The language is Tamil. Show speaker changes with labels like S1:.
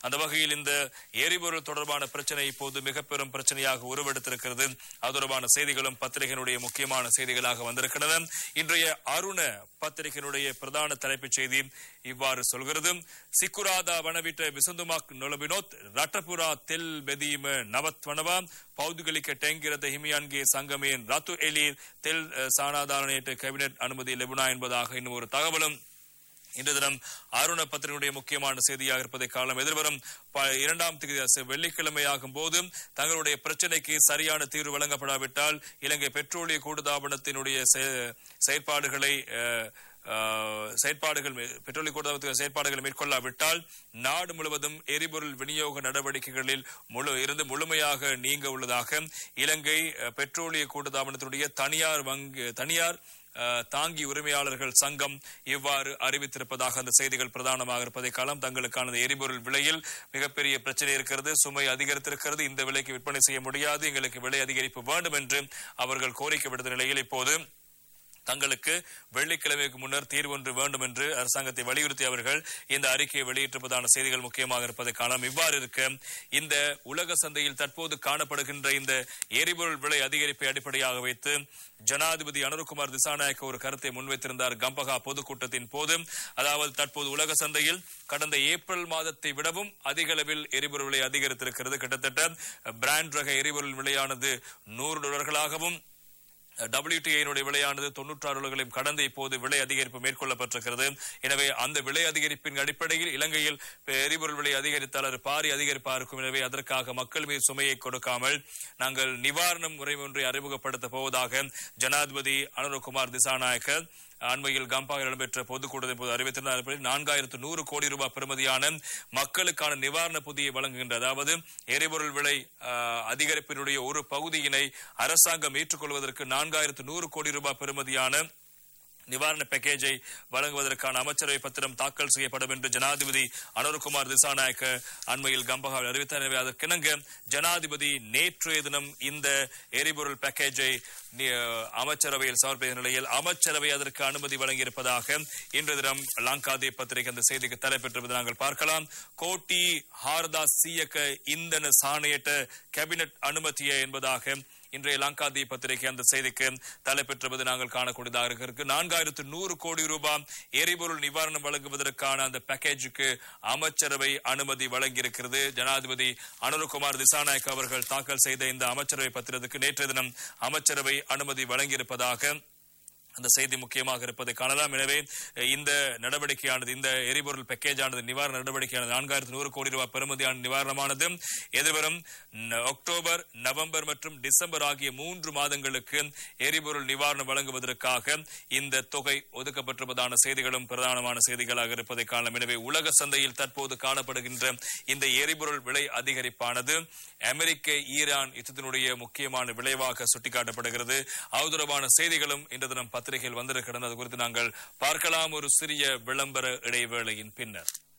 S1: அந்த வகையில் இந்த எரிபொருள் தொடர்பான பிரச்சனை இப்போது மிக பெரும் பிரச்சனையாக உருவெடுத்திருக்கிறது அது தொடர்பான செய்திகளும் பத்திரிகையினுடைய முக்கியமான செய்திகளாக வந்திருக்கின்றன இன்றைய அருண பத்திரிகையினுடைய பிரதான தலைப்புச் செய்தி இவ்வாறு சொல்கிறது சிக்குராதா வனவிட்ட விசந்துமாக் நொலபினோத் ரட்டபுரா தெல் பெதீம நவத்வனவா பௌதுகலிக்க டெங்கிரத ஹிமியான்கே சங்கமேன் ரத்து எலீர் தெல் அஹ், சானாதாரணேட்டு கேபினெட் அனுமதி லெபுனா என்பதாக இன்னும் ஒரு தகவலும் இன்று தினம் அருண பத்திரிகையுடைய முக்கியமான செய்தியாக இருப்பதை காலம் எதிர்வரும் ப- இரண்டாம் தேதி வெள்ளிக்கிழமையாகும் போது தங்களுடைய பிரச்சனைக்கு சரியான தீர்வு வழங்கப்படாவிட்டால் இலங்கை பெட்ரோலிய கூடுதாபனத்தினுடைய செ- செயற்பாடுகளை அஹ், அஹ், செயற்பாடுகள் மே- பெட்ரோலிய கூடுதாபனத்தின் செயற்பாடுகளை மேற்கொள்ளாவிட்டால் நாடு முழுவதும் எரிபொருள் விநியோக நடவடிக்கைகளில் முழு இருந்து முழுமையாக நீங்க உள்ளதாக இலங்கை அஹ், பெட்ரோலிய கூடுதாபனத்தினுடைய தனியார் வங்கி தனியார் அஹ், தாங்கி உரிமையாளர்கள் சங்கம் இவ்வாறு அறிவித்திருப்பதாக அந்த செய்திகள் பிரதானமாக இருப்பதை காலம் தங்களுக்கான இந்த எரிபொருள் விலையில் மிகப்பெரிய பிரச்சனை இருக்கிறது சுமை அதிகரித்திருக்கிறது இந்த விலைக்கு விற்பனை செய்ய முடியாது எங்களுக்கு விலை அதிகரிப்பு வேண்டும் என்று அவர்கள் கோரிக்கை விடுத்த நிலையில் இப்போது தங்களுக்கு வெள்ளிக்கிழமைக்கு முன்னர் தீர்வு ஒன்று வேண்டும் என்று அரசாங்கத்தை வலியுறுத்தி அவர்கள் இந்த அறிக்கையை வெளியிட்டிருப்பதான செய்திகள் முக்கியமாக இருப்பதை காணலாம் இவ்வாறு இருக்க இந்த உலக சந்தையில் தற்போது காணப்படுகின்ற இந்த எரிபொருள் விலை அதிகரிப்பை அடிப்படையாக வைத்து ஜனாதிபதி அனுருகுமார் திசாநாயக்க ஒரு கருத்தை முன்வைத்திருந்தார் கம்பகா பொதுக்கூட்டத்தின் போது அதாவது தற்போது உலக சந்தையில் கடந்த ஏப்ரல் மாதத்தை விடவும் அதிக அளவில் எரிபொருள் விலை அதிகரித்திருக்கிறது கிட்டத்தட்ட பிராண்ட் ரக எரிபொருள் விலையானது நூறு டாலர்களாகவும் டபிள்யூடிஐனுடைய விலையானது தொன்னூற்றாறு டாலர்களையும் கடந்து இப்போது விலை அதிகரிப்பு மேற்கொள்ளப்பட்டிருக்கிறது எனவே அந்த விலை அதிகரிப்பின் அடிப்படையில் இலங்கையில் எரிபொருள் விலை அதிகரித்தால் அது பாரி அதிகரிப்பா இருக்கும் எனவே அதற்காக மக்கள் மீது சுமையை கொடுக்காமல் நாங்கள் நிவாரண முறை ஒன்றை அறிமுகப்படுத்த போவதாக ஜனாதிபதி அனுரகுமார் திசாநாயக்க அண்மையில் கம்பாவில் இடம்பெற்ற பொதுக்கூட்டத்தின் போது அறிவித்திருந்தார் அதன்படி நான்காயிரத்து நூறு கோடி ரூபாய் பெறுமதியான மக்களுக்கான நிவாரண பொதியை வழங்குகின்ற அதாவது எரிபொருள் விலை ஆஹ், அதிகரிப்பினுடைய ஒரு பகுதியினை அரசாங்கம் ஏற்றுக்கொள்வதற்கு நான்காயிரத்து நூறு கோடி ரூபாய் பெறுமதியான நிவாரண பேக்கேஜை வழங்குவதற்கான அமைச்சரவை பத்திரம் தாக்கல் செய்யப்படும் என்று ஜனாதிபதி அனுர்குமார் திசாநாயக்க அண்மையில் கம்பகாவில் அறிவித்தார் எனவே அதற்கிணங்க ஜனாதிபதி நேற்றைய தினம் இந்த எரிபொருள் பேக்கேஜை நி- அமைச்சரவையில் சமர்ப்பித்த நிலையில் அமைச்சரவை அதற்கு அனுமதி வழங்கியிருப்பதாக இன்று தினம் லங்காதே பத்திரிகை அந்த செய்திக்கு தலைப்பெற்றிருப்பதை நாங்கள் பார்க்கலாம் கோட்டி ஹார்தா சீயக்க இந்தன சாணையிட்ட கேபினட் அனுமதிய என்பதாக இன்றைய லங்காதி பத்திரிகை அந்த செய்திக்கு தலைப்பெற்றுவது நாங்கள் காணக்கூடியதாக இருக்கிறது நான்காயிரத்து நூறு கோடி ரூபாய் எரிபொருள் நிவாரணம் வழங்குவதற்கான அந்த பேக்கேஜுக்கு அமைச்சரவை அனுமதி வழங்கியிருக்கிறது ஜனாதிபதி அனுரகுமார் திசாநாயக் அவர்கள் தாக்கல் செய்த இந்த அமைச்சரவை பத்திரத்துக்கு நேற்றைய தினம் அமைச்சரவை அனுமதி வழங்கியிருப்பதாக அந்த செய்தி முக்கியமாக இருப்பதை காணலாம் எனவே அஹ், இந்த நடவடிக்கையானது இந்த எரிபொருள் பேக்கேஜ் ஆனது நிவாரண நடவடிக்கையானது நான்காயிரத்து நூறு கோடி ரூபாய் பெறுமதியான நிவாரணமானது எதிர்வரும் ந- அக்டோபர் நவம்பர் மற்றும் டிசம்பர் ஆகிய மூன்று மாதங்களுக்கு எரிபொருள் நிவாரணம் வழங்குவதற்காக இந்த தொகை ஒதுக்கப்பட்டிருப்பதான செய்திகளும் பிரதானமான செய்திகளாக இருப்பதை காணலாம் எனவே உலக சந்தையில் தற்போது காணப்படுகின்ற இந்த எரிபொருள் விலை அதிகரிப்பானது அமெரிக்க ஈரான் யுத்தத்தினுடைய முக்கியமான விளைவாக சுட்டிக்காட்டப்படுகிறது அது தொடர்பான செய்திகளும் இன்று தினம் பத்திரிகையில் வந்திருக்கின்றன அது குறித்து நாங்கள் பார்க்கலாம் ஒரு சிறிய விளம்பர இடைவேளையின் பின்னர்